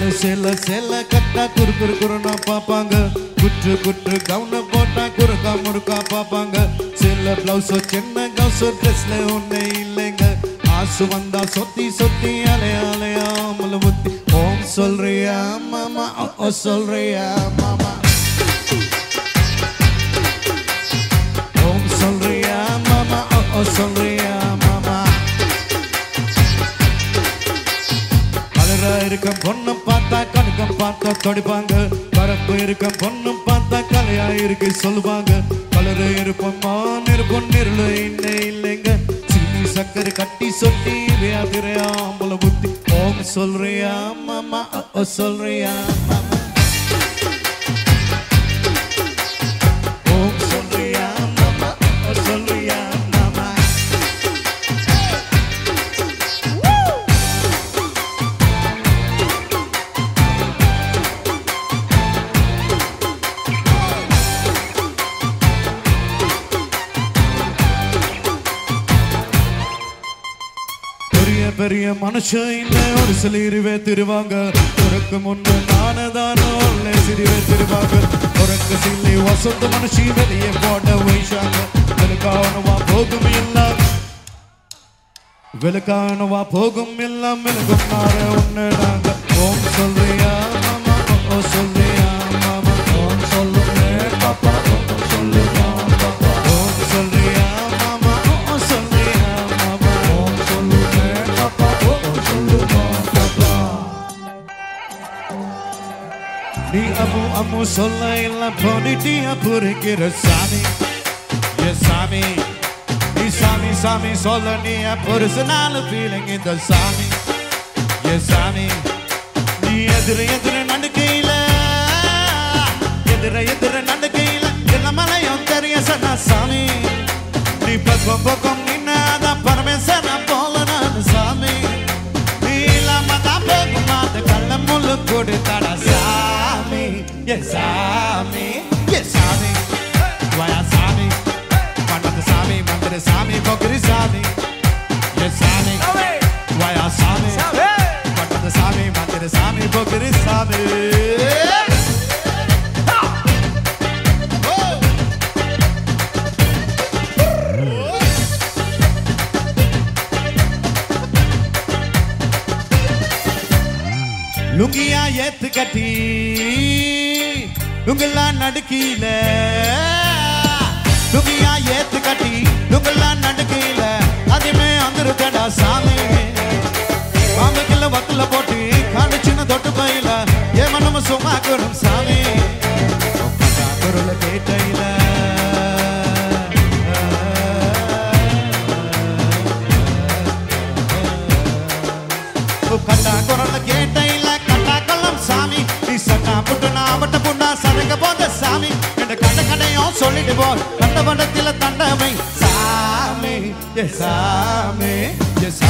சேல சேல கட்டா குறு குறு குறுனா பாப்பாங்க குற்று குற்று கவுன போட்டா குறுக்கா முறுக்கா பாப்பாங்க சேல பிளவுஸ் சின்ன கவுஸ் ட்ரெஸ்ல ஒண்ணே இல்லைங்க ஆசு வந்தா சொத்தி சொத்தி அலைய அலையாமல புத்தி ஓம் சொல்றியா மாமா ஓ, ஓ சொல்றியா மாமா ஓம் சொல்றியா மாமா ஓ, ஓ சொல்றியா மாமா கலரா இருக்க பொண்ணு பார்த்தா கணக்கம் பார்த்தா தொடிப்பாங்க பரப்பு இருக்க பொண்ணு பார்த்தா கலையா இருக்கு சொல்லுவாங்க கலரு இருப்போம்மா நிருப்பம் நிருளு இன்னே இல்லைங்க சீனி சக்கரை கட்டி சொட்டி வியாதிரையாம்பல புத்தி ஓம் சொல்றியா மாமா ஓ, ஓ சொல்றியா மாமா ஓம் சொல்றியா மாமா ஓ, ஓ சொல்றியா மாமா பெரிய பெரிய மனுஷன் இன்னும் ஒரு சிலிருவே திருவாங்க உனக்கு முன்பு நானதானோ ஒல்லே சிரிவே திருவாங்க உனக்கு சில்லி வசந்த மனுஷி வெளியே போட வைஷாங்க வெளுக்கானவா போகும் எல்லாம் வெளுக்கானவா போகும் எல்லாம் மெழுகும் மாற ஒண்ணு நாங்க ஓம் சொல்றியா மாமா ஓ, ஓ சொல்றியா மாமா ஓம் சொல்லுங்க பாப்பா ஓ, ஓ சொல்லுங்க பாப்பா ஓம் சொல்றியா மாமா ஓ, ஓ சொல்றியா மாமா ஓம் சொல்லுங்க பாப்பா ஓ, ஓ சொல்லுங்க பாப்பா நீ அம்மு அம்மு சொல்ல எல்லாம் போனிட்டியா புரிக்கிற சாமி என் சாமி நீ சாமி சாமி சொல்ல நீ பர்சனல் ஃபீலிங் இந்த சாமி என் சாமி நீ எதிர எதிர நடுக்கையில எதிர எதிர நடுக்கையில என்ன மலையும் தெரிய சொன்ன சாமி நீ பக்கம் பக்கம் நின்னாதான் பரமேசன போல நான் சாமி நீ இல்லாம தான் போகும் அது கள்ள முள்ளு கொடுத்தட சாமி என் சாமி என் சாமி வயா சாமி மண்டப சாமி மந்திர சாமி பொக்கிரி சாமி என் சாமி வயா சாமி மண்டப சாமி மந்திர சாமி பொக்கிரி சாமி லுங்கியா ஏத்து கட்டி லுங்கெல்லாம் நடுக்கீல லுங்கியா ஏத்து கட்டி லுங்கெல்லாம் நடுக்கீல அதுமே வந்துருக்கடா சாமி பாம்புக்குள்ள வக்குல போட்டு காணிச்சின தொட்டு பையில ஏ மனம சும்மா குரும் சாமி குரல கேட்டையில கண்டா குரல கேட்டையில கண்டா கொல்லம் சாமி நீ சட்டா புட்டுனா அவட்ட புண்டா சரங்க போத சாமி என்ற கண்ட கடையும் சொல்லிட்டு போ கண்ட பண்டத்தில தண்டமை சாமி எஸ் சாமி எஸ்